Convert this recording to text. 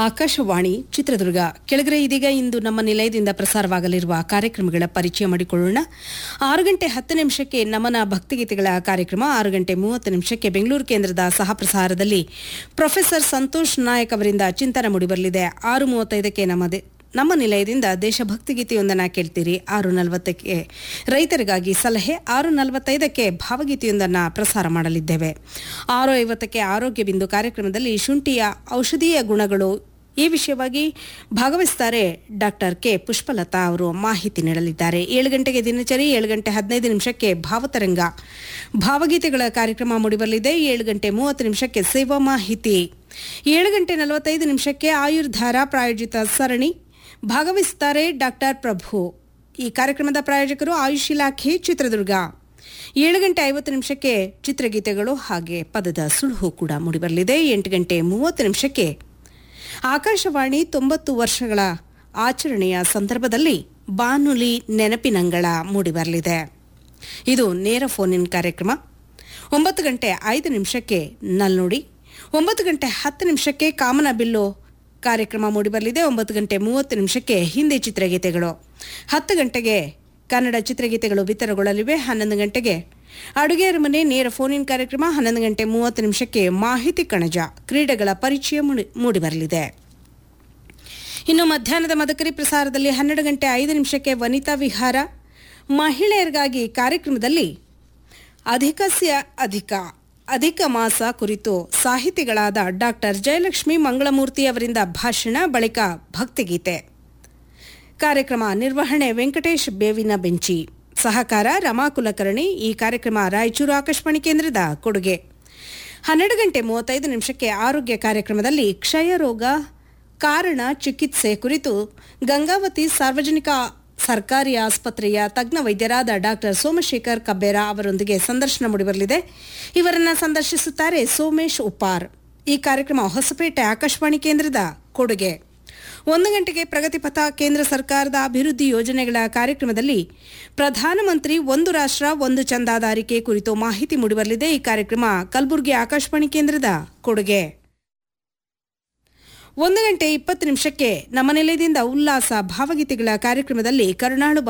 ಆಕಾಶವಾಣಿ ಚಿತ್ರದುರ್ಗ ಕೆಳಗರೆ ಇದೀಗ ಇಂದು ನಮ್ಮ ನಿಲಯದಿಂದ ಪ್ರಸಾರವಾಗಲಿರುವ ಕಾರ್ಯಕ್ರಮಗಳ ಪರಿಚಯ ಮಾಡಿಕೊಳ್ಳೋಣ ಆರು ಗಂಟೆ ಹತ್ತು ನಿಮಿಷಕ್ಕೆ ನಮನ ಭಕ್ತಿಗೀತೆಗಳ ಕಾರ್ಯಕ್ರಮ ಆರು ಗಂಟೆ ಮೂವತ್ತು ನಿಮಿಷಕ್ಕೆ ಬೆಂಗಳೂರು ಕೇಂದ್ರದ ಸಹ ಪ್ರಸಾರದಲ್ಲಿ ಪ್ರೊಫೆಸರ್ ಸಂತೋಷ್ ನಾಯಕ್ ಅವರಿಂದ ಚಿಂತನೆ ಮೂಡಿಬರಲಿದೆ ಆರು ಮೂವತ್ತೈದಕ್ಕೆ ನಮ್ಮದೇ ನಮ್ಮ ನಿಲಯದಿಂದ ದೇಶಭಕ್ತಿ ಗೀತೆಯೊಂದನ್ನು ಕೇಳ್ತೀರಿ ಆರು ನಲವತ್ತಕ್ಕೆ ರೈತರಿಗಾಗಿ ಸಲಹೆ ಆರು ನಲವತ್ತೈದಕ್ಕೆ ಭಾವಗೀತೆಯೊಂದನ್ನು ಪ್ರಸಾರ ಮಾಡಲಿದ್ದೇವೆ ಆರು ಐವತ್ತಕ್ಕೆ ಆರೋಗ್ಯ ಬಿಂದು ಕಾರ್ಯಕ್ರಮದಲ್ಲಿ ಶುಂಠಿಯ ಔಷಧೀಯ ಗುಣಗಳು ಈ ವಿಷಯವಾಗಿ ಭಾಗವಹಿಸುತ್ತಾರೆ ಡಾಕ್ಟರ್ ಕೆ ಪುಷ್ಪಲತಾ ಅವರು ಮಾಹಿತಿ ನೀಡಲಿದ್ದಾರೆ ಏಳು ಗಂಟೆಗೆ ದಿನಚರಿ ಏಳು ಗಂಟೆ ಹದಿನೈದು ನಿಮಿಷಕ್ಕೆ ಭಾವತರಂಗ ಭಾವಗೀತೆಗಳ ಕಾರ್ಯಕ್ರಮ ಮೂಡಿಬರಲಿದೆ ಏಳು ಗಂಟೆ ಮೂವತ್ತು ನಿಮಿಷಕ್ಕೆ ಸೇವಾ ಮಾಹಿತಿ ಏಳು ಗಂಟೆ ನಲವತ್ತೈದು ನಿಮಿಷಕ್ಕೆ ಆಯುರ್ಧಾರ ಪ್ರಾಯೋಜಿತ ಸರಣಿ ಭಾಗವಹಿಸುತ್ತಾರೆ ಡಾಕ್ಟರ್ ಪ್ರಭು ಈ ಕಾರ್ಯಕ್ರಮದ ಪ್ರಾಯೋಜಕರು ಆಯುಷ್ ಇಲಾಖೆ ಚಿತ್ರದುರ್ಗ ಏಳು ಗಂಟೆ ಐವತ್ತು ನಿಮಿಷಕ್ಕೆ ಚಿತ್ರಗೀತೆಗಳು ಹಾಗೆ ಪದದ ಸುಳುಹು ಕೂಡ ಮೂಡಿಬರಲಿದೆ ಎಂಟು ಗಂಟೆ ಮೂವತ್ತು ನಿಮಿಷಕ್ಕೆ ಆಕಾಶವಾಣಿ ತೊಂಬತ್ತು ವರ್ಷಗಳ ಆಚರಣೆಯ ಸಂದರ್ಭದಲ್ಲಿ ಬಾನುಲಿ ನೆನಪಿನಂಗಳ ಮೂಡಿಬರಲಿದೆ ಇದು ನೇರ ಫೋನ್ ಇನ್ ಕಾರ್ಯಕ್ರಮ ಒಂಬತ್ತು ಗಂಟೆ ಐದು ನಿಮಿಷಕ್ಕೆ ನಲ್ನುಡಿ ಒಂಬತ್ತು ಗಂಟೆ ಹತ್ತು ನಿಮಿಷಕ್ಕೆ ಕಾಮನ ಬಿಲ್ಲು ಕಾರ್ಯಕ್ರಮ ಮೂಡಿಬರಲಿದೆ ಒಂಬತ್ತು ಗಂಟೆ ಮೂವತ್ತು ನಿಮಿಷಕ್ಕೆ ಹಿಂದಿ ಚಿತ್ರಗೀತೆಗಳು ಹತ್ತು ಗಂಟೆಗೆ ಕನ್ನಡ ಚಿತ್ರಗೀತೆಗಳು ಬಿತ್ತರಗೊಳ್ಳಲಿವೆ ಹನ್ನೊಂದು ಗಂಟೆಗೆ ಅಡುಗೆ ಅರಮನೆ ನೇರ ಫೋನ್ ಇನ್ ಕಾರ್ಯಕ್ರಮ ಹನ್ನೊಂದು ಗಂಟೆ ಮೂವತ್ತು ನಿಮಿಷಕ್ಕೆ ಮಾಹಿತಿ ಕಣಜ ಕ್ರೀಡೆಗಳ ಪರಿಚಯ ಮೂಡಿ ಮೂಡಿಬರಲಿದೆ ಇನ್ನು ಮಧ್ಯಾಹ್ನದ ಮದಕರಿ ಪ್ರಸಾರದಲ್ಲಿ ಹನ್ನೆರಡು ಗಂಟೆ ಐದು ನಿಮಿಷಕ್ಕೆ ವನಿತಾ ವಿಹಾರ ಮಹಿಳೆಯರಿಗಾಗಿ ಕಾರ್ಯಕ್ರಮದಲ್ಲಿ ಅಧಿಕಸ್ಯ ಅಧಿಕ ಅಧಿಕ ಮಾಸ ಕುರಿತು ಸಾಹಿತಿಗಳಾದ ಡಾಕ್ಟರ್ ಜಯಲಕ್ಷ್ಮಿ ಮಂಗಳಮೂರ್ತಿ ಅವರಿಂದ ಭಾಷಣ ಬಳಿಕ ಭಕ್ತಿಗೀತೆ ಕಾರ್ಯಕ್ರಮ ನಿರ್ವಹಣೆ ವೆಂಕಟೇಶ್ ಬೇವಿನ ಬೆಂಚಿ ಸಹಕಾರ ರಮಾ ಕುಲಕರ್ಣಿ ಈ ಕಾರ್ಯಕ್ರಮ ರಾಯಚೂರು ಆಕಾಶವಾಣಿ ಕೇಂದ್ರದ ಕೊಡುಗೆ ಹನ್ನೆರಡು ಗಂಟೆ ಮೂವತ್ತೈದು ನಿಮಿಷಕ್ಕೆ ಆರೋಗ್ಯ ಕಾರ್ಯಕ್ರಮದಲ್ಲಿ ಕ್ಷಯ ರೋಗ ಕಾರಣ ಚಿಕಿತ್ಸೆ ಕುರಿತು ಗಂಗಾವತಿ ಸಾರ್ವಜನಿಕ ಸರ್ಕಾರಿ ಆಸ್ಪತ್ರೆಯ ತಜ್ಞ ವೈದ್ಯರಾದ ಡಾಕ್ಟರ್ ಸೋಮಶೇಖರ್ ಕಬ್ಬೇರ ಅವರೊಂದಿಗೆ ಸಂದರ್ಶನ ಮೂಡಿಬರಲಿದೆ ಇವರನ್ನ ಸಂದರ್ಶಿಸುತ್ತಾರೆ ಸೋಮೇಶ್ ಉಪ್ಪಾರ್ ಈ ಕಾರ್ಯಕ್ರಮ ಹೊಸಪೇಟೆ ಆಕಾಶವಾಣಿ ಕೇಂದ್ರದ ಕೊಡುಗೆ ಒಂದು ಗಂಟೆಗೆ ಪ್ರಗತಿಪಥ ಕೇಂದ್ರ ಸರ್ಕಾರದ ಅಭಿವೃದ್ಧಿ ಯೋಜನೆಗಳ ಕಾರ್ಯಕ್ರಮದಲ್ಲಿ ಪ್ರಧಾನಮಂತ್ರಿ ಒಂದು ರಾಷ್ಟ್ರ ಒಂದು ಚಂದಾದಾರಿಕೆ ಕುರಿತು ಮಾಹಿತಿ ಮೂಡಿಬರಲಿದೆ ಈ ಕಾರ್ಯಕ್ರಮ ಕಲಬುರಗಿ ಆಕಾಶವಾಣಿ ಕೇಂದ್ರದ ಕೊಡುಗೆ ಒಂದು ಗಂಟೆ ಇಪ್ಪತ್ತು ನಿಮಿಷಕ್ಕೆ ನಮ್ಮ ನಿಲಯದಿಂದ ಉಲ್ಲಾಸ ಭಾವಗೀತೆಗಳ ಕಾರ್ಯಕ್ರಮದಲ್ಲಿ ಕರುನಾಡು